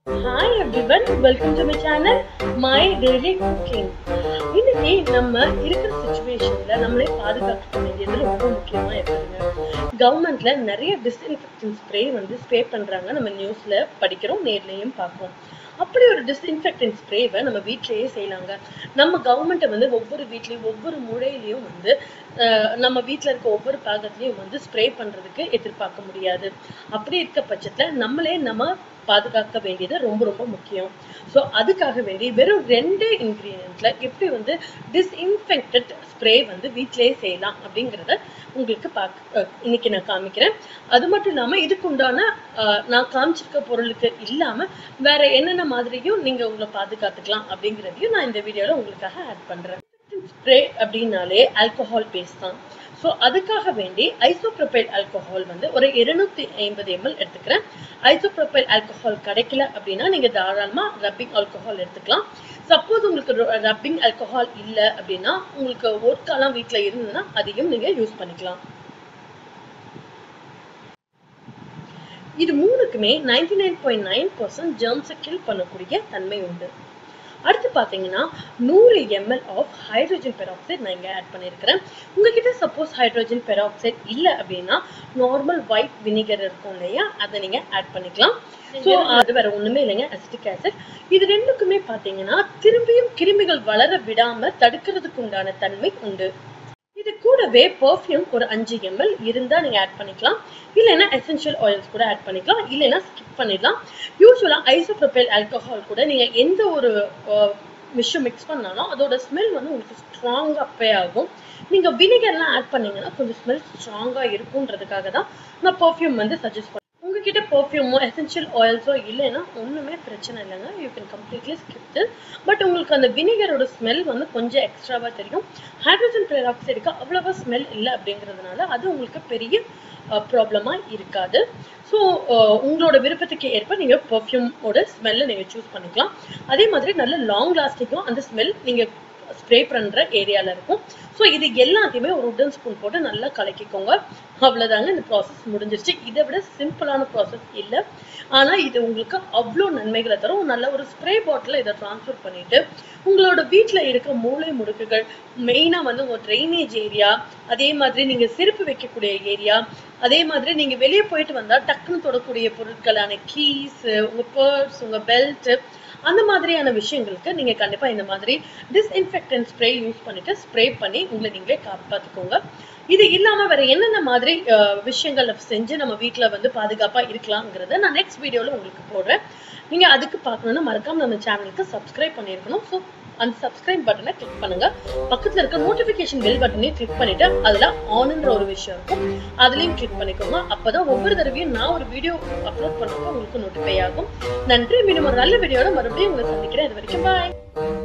hi everyone welcome to my channel my daily cooking இன்னைக்கு நம்ம இருக்கிற சுச்சுவேஷன்ல நம்மளே பாதுகாக்க வேண்டியது ரொம்ப முக்கியமா இருக்குதுங்க கவர்மெண்ட்ல நிறைய டிஸ்இன்ஃபெக்ஷன் ஸ்ப்ரே வந்து ஸ்ப்ரே பண்றாங்க நம்ம நியூஸ்ல படிக்கிறோம் நேர்லயும் பார்ப்போம் அப்படி ஒரு டிஸ்இன்ஃபெக்டன்ட் ஸ்ப்ரேவை நம்ம வீட்லயே செய்யலாங்க நம்ம கவர்மெண்ட்டை வந்து ஒவ்வொரு வீட்லயும் ஒவ்வொரு மூலையிலயும் வந்து அஹ், நம்ம வீட்ல இருக்க ஒவ்வொரு பாகத்திலையும் வந்து ஸ்ப்ரே பண்றதுக்கு எதிர்பார்க்க முடியாது அப்படி இருக்க பட்சத்துல நம்மளே நம்ம பாதுகாக்க வேண்டியது ரொம்ப ரொம்ப முக்கியம் ஸோ அதுக்காக வேண்டி வெறும் ரெண்டு இன்க்ரீடியன்ட்ல எப்படி வந்து டிஸ்இன்ஃபெக்டட் ஸ்ப்ரே வந்து வீட்டிலேயே செய்யலாம் அப்படிங்கிறத உங்களுக்கு பார்க்க அஹ் இன்னைக்கு நான் காமிக்கிறேன் அது மட்டும் இல்லாம இதுக்கு உண்டான அஹ், நான் காமிச்சிருக்க பொருளுக்கு இல்லாம வேற என்னென்ன மாதிரியும் நீங்க உங்களை பாதுகாத்துக்கலாம் அப்படிங்கிறதையும் நான் இந்த வீடியோல உங்களுக்காக ஆட் பண்றேன் ஸ்ப்ரே அப்படின்னாலே ஆல்கஹால் பேஸ் தான் ஸோ அதுக்காக வேண்டி ஐசோப்ரோபைல் ஆல்கஹால் வந்து ஒரு இருநூத்தி ஐம்பது எம்எல் எடுத்துக்கிறேன் ஐசோப்ரோபைல் ஆல்கஹால் கிடைக்கல அப்படின்னா நீங்க தாராளமா ரப்பிங் ஆல்கஹால் எடுத்துக்கலாம் சப்போஸ் உங்களுக்கு ரப்பிங் ஆல்கஹால் இல்லை அப்படின்னா உங்களுக்கு ஓட்காலாம் வீட்டில் இருந்ததுன்னா அதையும் நீங்க யூஸ் பண்ணிக்கலாம் இது மூணுக்குமே ninety nine point nine percent ஜெர்ம்ஸை கில் பண்ணக்கூடிய தன்மை உண்டு அடுத்து பார்த்தீங்கன்னா நூறு எம்எல் ஆஃப் ஹைட்ரோஜன் பெராக்சைடு நான் இங்கே ஆட் பண்ணியிருக்கிறேன் உங்ககிட்ட சப்போஸ் ஹைட்ரோஜன் பெராக்சைடு இல்லை அப்படின்னா நார்மல் ஒயிட் வினிகர் இருக்கும் இல்லையா அதை நீங்கள் ஆட் பண்ணிக்கலாம் ஸோ அது வேற ஒண்ணுமே இல்லைங்க அசிட்டிக் ஆசிட் இது ரெண்டுக்குமே பார்த்தீங்கன்னா திரும்பியும் கிருமிகள் வளர விடாம தடுக்கிறதுக்கு உண்டான தன்மை உண்டு இது கூடவே பெர்ஃப்யூம் ஒரு அஞ்சு எம்எல் இருந்தா நீங்க ஆட் பண்ணிக்கலாம் இல்லைன்னா எசென்ஷியல் ஆயில்ஸ் கூட ஆட் பண்ணிக்கலாம் இல்லைன்னா ஸ்கிப் பண்ணிடலாம் யூஸ்வலா ஐசோப்ரோபைல் ஆல்கஹால் கூட நீங்க எந்த ஒரு விஷயம் மிக்ஸ் பண்ணாலும் அதோட ஸ்மெல் வந்து உங்களுக்கு ஸ்ட்ராங்கா அப்பே ஆகும் நீங்க வினிகர்லாம் ஆட் பண்ணீங்கன்னா கொஞ்சம் ஸ்மெல் ஸ்ட்ராங்கா இருக்குன்றதுக்காக தான் நான் பெர்ஃப்யூம் வந்து சஜஸ்ட் பண்ணேன் உங்ககிட்ட பெர்ஃப்யூமோ எசென்ஷியல் ஆயில்ஸோ இல்லைன்னா ஒன்றுமே பிரச்சனை இல்லைங்க you can completely skip but உங்களுக்கு அந்த வினிகரோட ஸ்மெல் வந்து கொஞ்சம் எக்ஸ்ட்ராவாக தெரியும் ஹைட்ரோஜன் பெராக்சைடுக்கு அவ்வளோவா ஸ்மெல் இல்லை அப்படிங்கிறதுனால அது உங்களுக்கு பெரிய ப்ராப்ளமாக இருக்காது ஸோ உங்களோட விருப்பத்துக்கு ஏற்ப நீங்கள் பெர்ஃப்யூமோட ஸ்மெல்லை நீங்கள் சூஸ் பண்ணிக்கலாம் அதே மாதிரி நல்ல லாங் லாஸ்டிங்கும் அந்த ஸ்மெல் நீங்கள் ஸ்ப்ரே பண்ணுற ஏரியாவில் இருக்கும் ஸோ இது எல்லாத்தையுமே ஒரு உடன் ஸ்பூன் போட்டு நல்லா கலக்கிக்கோங்க அவ்வளோதாங்க இந்த ப்ராசஸ் முடிஞ்சிருச்சு இதை விட சிம்பிளான ப்ராசஸ் இல்லை ஆனால் இது உங்களுக்கு அவ்வளோ நன்மைகளை தரும் நல்ல ஒரு ஸ்ப்ரே பாட்டில் இதை ட்ரான்ஸ்ஃபர் பண்ணிட்டு உங்களோட வீட்டில் இருக்க மூளை முடுக்குகள் மெயினாக வந்து உங்கள் ட்ரைனேஜ் ஏரியா அதே மாதிரி நீங்கள் செருப்பு வைக்கக்கூடிய ஏரியா அதே மாதிரி நீங்கள் வெளியே போயிட்டு வந்தால் டக்குன்னு தொடக்கூடிய பொருட்களான கீஸ் உங்கள் பர்ஸ் உங்கள் பெல்ட் அந்த மாதிரியான விஷயங்களுக்கு நீங்க கண்டிப்பா இந்த மாதிரி டிஸ்இன்ஃபெக்டன்ட் ஸ்ப்ரே யூஸ் பண்ணிட்டு ஸ்ப்ரே பண்ணி உங்களை நீங்களே காப்பாத்திக்கோங்க இது இல்லாம வேற என்னென்ன மாதிரி அஹ், விஷயங்கள் செஞ்சு நம்ம வீட்ல வந்து பாதுகாப்பா இருக்கலாம்ங்கிறத நான் நெக்ஸ்ட் வீடியோல உங்களுக்கு போடுறேன் நீங்க அதுக்கு பார்க்கணும்னா மறக்காம நம்ம சேனலுக்கு சப்ஸ்கிரைப் பண்ணிருக்கணும் ஸோ அந்த சப்ஸ்கிரைப் பட்டனை கிளிக் பண்ணுங்க பக்கத்துல இருக்க நோட்டிபிகேஷன் பெல் பட்டனையும் கிளிக் பண்ணிட்டு அதுல ஆன்ன்ற ஒரு விஷயம் இருக்கும் அதுலயும் கிளிக் பண்ணிக்கோங்க அப்பதான் ஒவ்வொரு தடவையும் நான் ஒரு வீடியோ அப்லோட் பண்ணப்போ உங்களுக்கு நோட்டிஃபை ஆகும் நன்றி மீண்டும் ஒரு நல்ல வீடியோட மறுபடியும் உங்களை சந்திக்கிறேன் இது வரைக்கும் பாய்